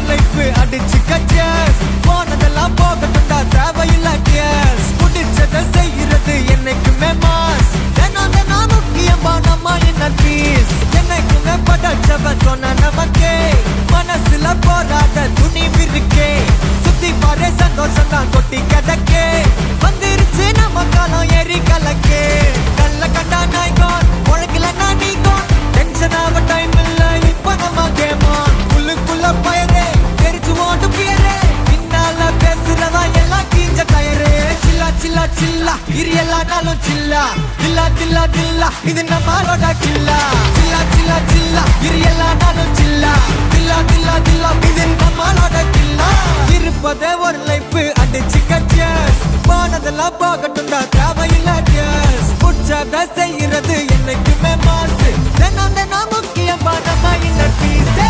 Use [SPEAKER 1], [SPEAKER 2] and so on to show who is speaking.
[SPEAKER 1] life அடிச்சு கச்சஸ் போனதெல்லாம் போகட்டும்டா தேவையில்ல டியர்ஸ் புடிச்சத செய்யறது என்னைக்குமே மாஸ் தினம் தினம் முக்கியமா நம்ம என்ன பீஸ் என்னைக்குமே படைச்சவ சொன்ன நமக்கே மனசுல போராட துணிவு இருக்கே சுத்தி பாரு சந்தோஷம் தான் கொட்டி கிடக்கே வந்துருச்சு நம்ம காலம் ஏறி கலக்கே கல்ல கண்டா நாய்கோன் உழக்கல நான் நீகோன் டென்ஷன் ஆக டைம் இல்ல இப்ப நம்ம கேமான் உள்ளுக்குள்ள பயரே தெரிச்சு ஓட்டு பியரே பின்னால பேசுறதா எல்லாம் கீஞ்ச டயரே சில்லா சில்லா சில்லா இரு எல்லா நாளும் சில்லா தில்லா தில்லா தில்லா இது நம்மளோட கில்லா சில்லா சில்லா சில்லா இரு எல்லா நாளும் சில்லா